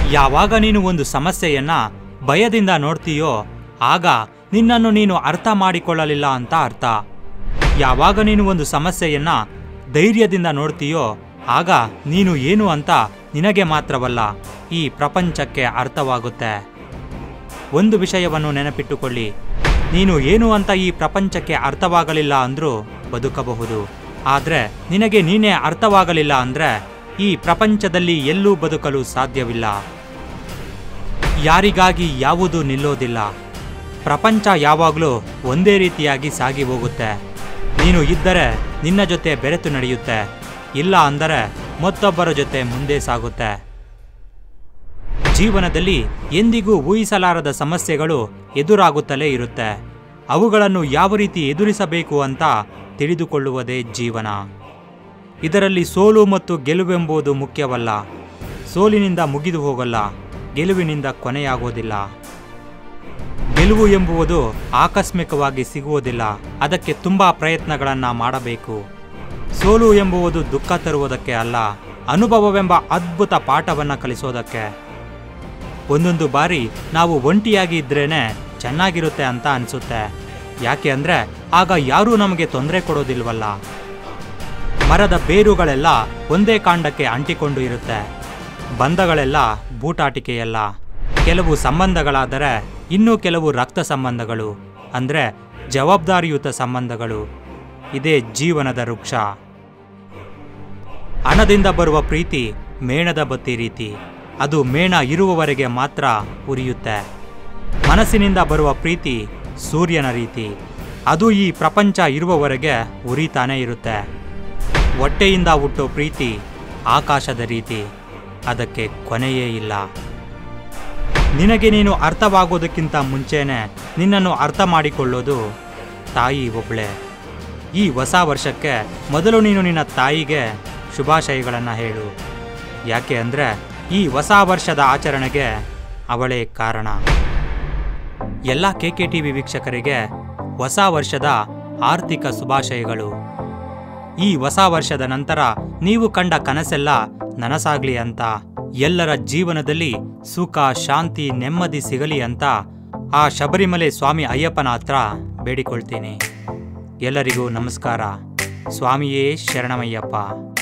ಯಾವಾಗ ನೀನು ಒಂದು ಸಮಸ್ಯೆಯನ್ನ ಭಯದಿಂದ ನೋಡ್ತೀಯೋ ಆಗ ನಿನ್ನನ್ನು ನೀನು ಅರ್ಥ ಮಾಡಿಕೊಳ್ಳಲಿಲ್ಲ ಅಂತ ಅರ್ಥ ಯಾವಾಗ ನೀನು ಒಂದು ಸಮಸ್ಯೆಯನ್ನ ಧೈರ್ಯದಿಂದ ನೋಡ್ತೀಯೋ ಆಗ ನೀನು ಏನು ಅಂತ ನಿನಗೆ ಮಾತ್ರವಲ್ಲ ಈ ಪ್ರಪಂಚಕ್ಕೆ ಅರ್ಥವಾಗುತ್ತೆ ಒಂದು ವಿಷಯವನ್ನು ನೆನಪಿಟ್ಟುಕೊಳ್ಳಿ ನೀನು ಏನು ಅಂತ ಈ ಪ್ರಪಂಚಕ್ಕೆ ಅರ್ಥವಾಗಲಿಲ್ಲ ಅಂದ್ರೂ ಬದುಕಬಹುದು ಆದ್ರೆ ನಿನಗೆ ನೀನೇ ಅರ್ಥವಾಗಲಿಲ್ಲ ಅಂದ್ರೆ ಈ ಪ್ರಪಂಚದಲ್ಲಿ ಎಲ್ಲೂ ಬದುಕಲು ಸಾಧ್ಯವಿಲ್ಲ ಯಾರಿಗಾಗಿ ಯಾವುದೂ ನಿಲ್ಲೋದಿಲ್ಲ ಪ್ರಪಂಚ ಯಾವಾಗಲೂ ಒಂದೇ ರೀತಿಯಾಗಿ ಸಾಗಿ ಹೋಗುತ್ತೆ ನೀನು ಇದ್ದರೆ ನಿನ್ನ ಜೊತೆ ಬೆರೆತು ನಡೆಯುತ್ತೆ ಇಲ್ಲ ಅಂದರೆ ಮತ್ತೊಬ್ಬರ ಜೊತೆ ಮುಂದೆ ಸಾಗುತ್ತೆ ಜೀವನದಲ್ಲಿ ಎಂದಿಗೂ ಊಹಿಸಲಾರದ ಸಮಸ್ಯೆಗಳು ಎದುರಾಗುತ್ತಲೇ ಇರುತ್ತೆ ಅವುಗಳನ್ನು ಯಾವ ರೀತಿ ಎದುರಿಸಬೇಕು ಅಂತ ತಿಳಿದುಕೊಳ್ಳುವುದೇ ಜೀವನ ಇದರಲ್ಲಿ ಸೋಲು ಮತ್ತು ಗೆಲುವೆಂಬುದು ಮುಖ್ಯವಲ್ಲ ಸೋಲಿನಿಂದ ಮುಗಿದು ಹೋಗಲ್ಲ ಗೆಲುವಿನಿಂದ ಕೊನೆಯಾಗೋದಿಲ್ಲ ಗೆಲುವು ಎಂಬುವುದು ಆಕಸ್ಮಿಕವಾಗಿ ಸಿಗುವುದಿಲ್ಲ ಅದಕ್ಕೆ ತುಂಬಾ ಪ್ರಯತ್ನಗಳನ್ನ ಮಾಡಬೇಕು ಸೋಲು ಎಂಬುವುದು ದುಃಖ ತರುವುದಕ್ಕೆ ಅಲ್ಲ ಅನುಭವವೆಂಬ ಅದ್ಭುತ ಪಾಠವನ್ನ ಕಲಿಸೋದಕ್ಕೆ ಒಂದೊಂದು ಬಾರಿ ನಾವು ಒಂಟಿಯಾಗಿ ಇದ್ರೇನೆ ಚೆನ್ನಾಗಿರುತ್ತೆ ಅಂತ ಅನ್ಸುತ್ತೆ ಯಾಕೆ ಅಂದ್ರೆ ಆಗ ಯಾರೂ ನಮಗೆ ತೊಂದರೆ ಕೊಡೋದಿಲ್ವಲ್ಲ ಮರದ ಬೇರುಗಳೆಲ್ಲ ಒಂದೇ ಕಾಂಡಕ್ಕೆ ಅಂಟಿಕೊಂಡು ಇರುತ್ತೆ ಬಂಧಗಳೆಲ್ಲ ಬೂಟಾಟಿಕೆಯಲ್ಲ ಕೆಲವು ಸಂಬಂಧಗಳಾದರೆ ಇನ್ನೂ ಕೆಲವು ರಕ್ತ ಸಂಬಂಧಗಳು ಅಂದ್ರೆ ಜವಾಬ್ದಾರಿಯುತ ಸಂಬಂಧಗಳು ಇದೇ ಜೀವನದ ವೃಕ್ಷ ಹಣದಿಂದ ಬರುವ ಪ್ರೀತಿ ಮೇಣದ ಬತ್ತಿ ರೀತಿ ಅದು ಮೇಣ ಇರುವವರೆಗೆ ಮಾತ್ರ ಉರಿಯುತ್ತೆ ಮನಸ್ಸಿನಿಂದ ಬರುವ ಪ್ರೀತಿ ಸೂರ್ಯನ ರೀತಿ ಅದು ಈ ಪ್ರಪಂಚ ಇರುವವರೆಗೆ ಉರಿತಾನೇ ಇರುತ್ತೆ ಹೊಟ್ಟೆಯಿಂದ ಹುಟ್ಟೋ ಪ್ರೀತಿ ಆಕಾಶದ ರೀತಿ ಅದಕ್ಕೆ ಕೊನೆಯೇ ಇಲ್ಲ ನಿನಗೆ ನೀನು ಅರ್ಥವಾಗೋದಕ್ಕಿಂತ ಮುಂಚೆನೆ ನಿನ್ನನ್ನು ಅರ್ಥ ಮಾಡಿಕೊಳ್ಳೋದು ತಾಯಿ ಒಬ್ಳೆ ಈ ಹೊಸ ವರ್ಷಕ್ಕೆ ಮೊದಲು ನೀನು ನಿನ್ನ ತಾಯಿಗೆ ಶುಭಾಶಯಗಳನ್ನು ಹೇಳು ಯಾಕೆ ಅಂದರೆ ಈ ಹೊಸ ವರ್ಷದ ಆಚರಣೆಗೆ ಅವಳೇ ಕಾರಣ ಎಲ್ಲ ಕೆ ಕೆ ಟಿ ವಿ ವೀಕ್ಷಕರಿಗೆ ಹೊಸ ವರ್ಷದ ಆರ್ಥಿಕ ಶುಭಾಶಯಗಳು ಈ ಹೊಸ ವರ್ಷದ ನಂತರ ನೀವು ಕಂಡ ಕನಸೆಲ್ಲ ನನಸಾಗ್ಲಿ ಅಂತ ಎಲ್ಲರ ಜೀವನದಲ್ಲಿ ಸುಖ ಶಾಂತಿ ನೆಮ್ಮದಿ ಸಿಗಲಿ ಅಂತ ಆ ಶಬರಿಮಲೆ ಸ್ವಾಮಿ ಅಯ್ಯಪ್ಪನ ಹತ್ರ ಬೇಡಿಕೊಳ್ತೀನಿ ಎಲ್ಲರಿಗೂ ನಮಸ್ಕಾರ ಸ್ವಾಮಿಯೇ ಶರಣಮಯ್ಯಪ್ಪ